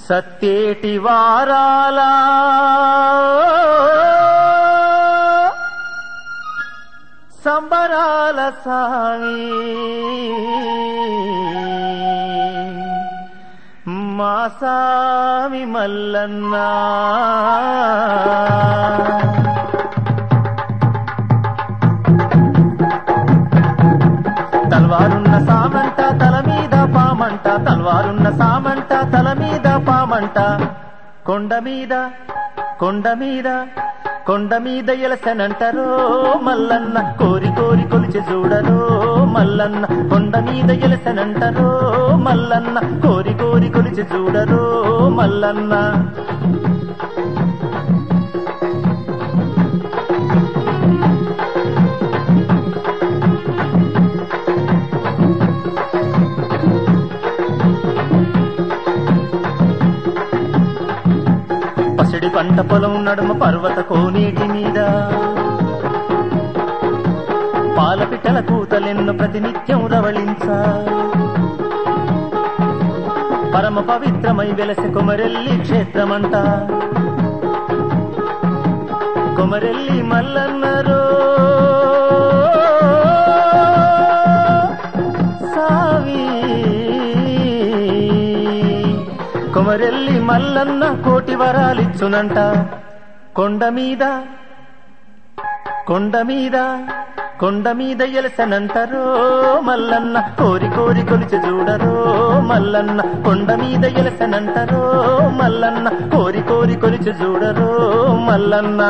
సత్యేటి వారాల సంబరాల సామి మా సామి మల్లన్నా తల్వారున్న సామంట తల మీద పామంట తల్వారున్న సామంట తల మీద పామంట కొండ మీద కొండ మీద కొండ మీద ఎలసనంటారో మల్లన్న కోరి కోరి కొలిచి చూడరో మల్లన్న కొండ మీద ఎలసనంటారో మల్లన్న కోరి కోరి కొలిచి చూడరో మల్లన్న పసిడి పంట పొలం నడుమ పర్వత కోనేటి మీద పాలపిట్టల కూతలెన్ను ప్రతినిత్యం రవళించ పరమ పవిత్రమై వెలసె కుమరెల్లి క్షేత్రమంట కుమరెల్లి మల్లన్నరో సావి కుమరెల్లి మల్లన్న కోటి వరాలిచ్చునంట కొండ మీద కొండ మీద కొండ మీద ఎలసనంటారో మల్లన్న కోరి కోరి కొలిచి చూడరో మల్లన్న కొండ మీద ఎలసనంటారో మల్లన్న కోరి కోరి కొలిచి చూడరో మల్లన్న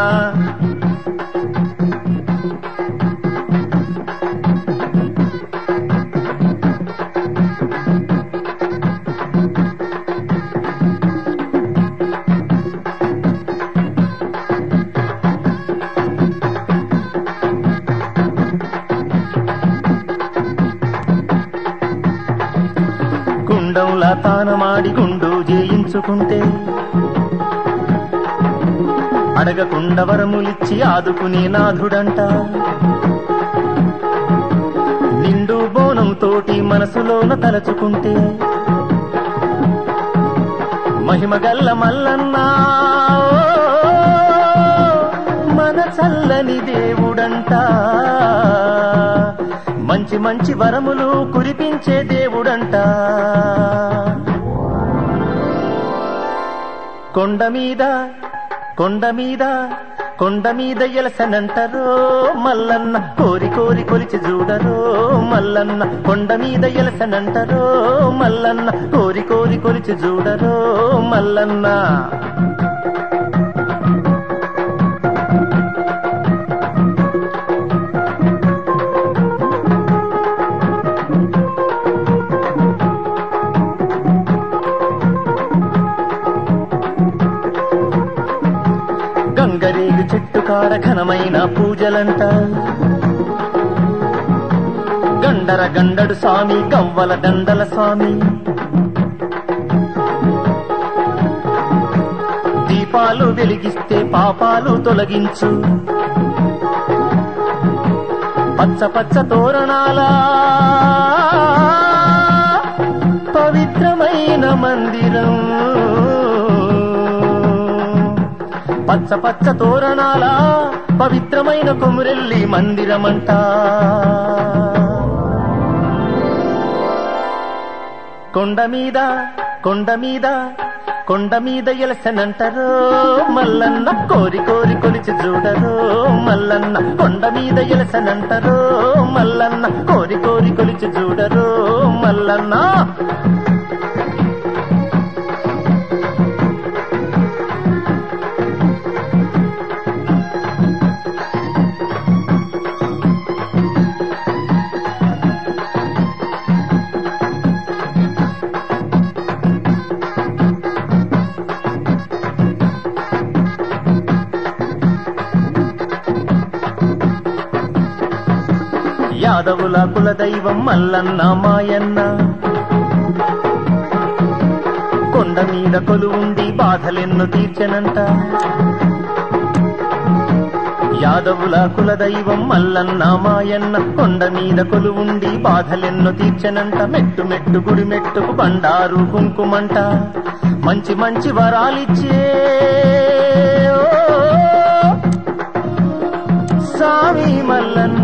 గుండంలా తానమాడి గుండు చేయించుకుంటే అడగకుండా వరములిచ్చి ఆదుకునే నాథుడంట నిండు బోనం తోటి మనసులోన తలచుకుంటే మహిమగల్ల మల్లన్నా మన చల్లని దేవుడంట మంచి మంచి వరములు కురిపించే దేవుడంట కొండ మీద కొండ మీద కొండ మీద ఎలసనంటారో మల్లన్న కోరి కోరి కొలిచి చూడరో మల్లన్న కొండ మీద ఎలసనంటారో మల్లన్న కోరి కోరి కొలిచి చూడరో మల్లన్న గంగరేగు చెట్టు కాడ ఘనమైన పూజలంట గండర గండడు స్వామి గవ్వల దండల స్వామి దీపాలు వెలిగిస్తే పాపాలు తొలగించు పచ్చ పచ్చ తోరణాల పవిత్రమైన మందిరం పచ్చ పచ్చ తోరణాల పవిత్రమైన కొమురెల్లి మందిరమంట కొండ మీద కొండ మీద కొండ మీద ఎలసనంటారో మల్లన్న కోరి కోరి కొలిచి చూడరో మల్లన్న కొండ మీద ఎలసనంటారో మల్లన్న కోరి కోరి కొలిచి చూడరో మల్లన్న యాదవుల కులదైవం మల్లన్న మాయన్న కొండ మీద కొలువుండి బాధలెన్ను తీర్చెనంట యాదవుల కులదైవం మల్లన్న మాయన్న కొండ మీద కొలువుండి బాధలెన్నో తీర్చనంట మెట్టు మెట్టు గుడి మెట్టుకు బండారు కుంకుమంట మంచి మంచి వరాలిచ్చే ఓ, స్వామి మల్లన్న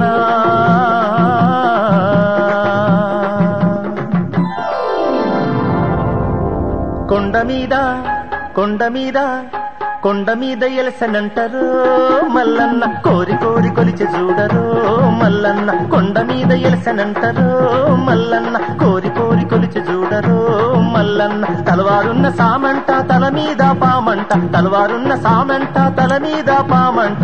కొండ మీద కొండ మీద కొండ మీద ఎలసనంటారు మల్లన్న కోరి కోరి కొలిచి చూడరు మల్లన్న కొండ మీద ఎలసనంటారు మల్లన్న కోరి కోరి కొలిచి చూడరు మల్లన్న తలవారున్న సామంట తల మీద పామంట తలవారున్న సామంట తల మీద పామంట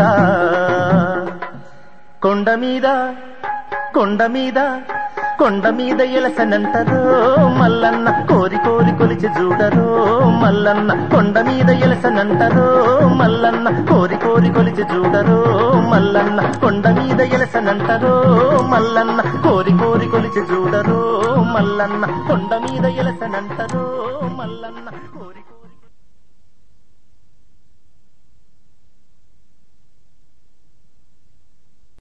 కొండ మీద కొండ మీద కొండ మీద ఎలసనంటారు మల్లన్న కోరి కోరి కొలిచి చూడరు మల్లన్న కొండ మీద ఎలసనంటారు మల్లన్న కోరి కోరి కొలిచి చూడరు మల్లన్న కొండ మీద ఎలసనంటారు మల్లన్న కోరి కోరి కొలిచి చూడరు మల్లన్న కొండ మీద ఎలసనంటారు మల్లన్న కోరి కోరి